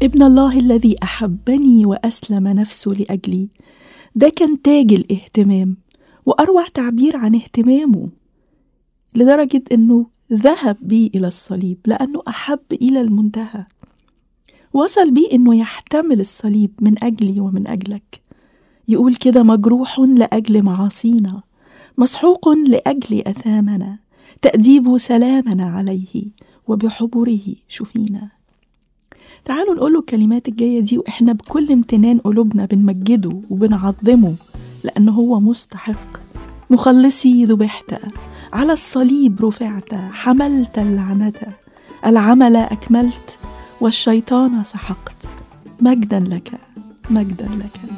ابن الله الذي احبني واسلم نفسه لاجلي ده كان تاج الاهتمام واروع تعبير عن اهتمامه لدرجه انه ذهب بي الى الصليب لانه احب الى المنتهى وصل بيه انه يحتمل الصليب من اجلي ومن اجلك يقول كده مجروح لاجل معاصينا مسحوق لاجل اثامنا تاديب سلامنا عليه وبحبره شفينا تعالوا نقول له الكلمات الجايه دي واحنا بكل امتنان قلوبنا بنمجده وبنعظمه لانه هو مستحق مخلصي ذبحت على الصليب رفعت حملت اللعنه العمل اكملت والشيطان سحقت مجدا لك مجدا لك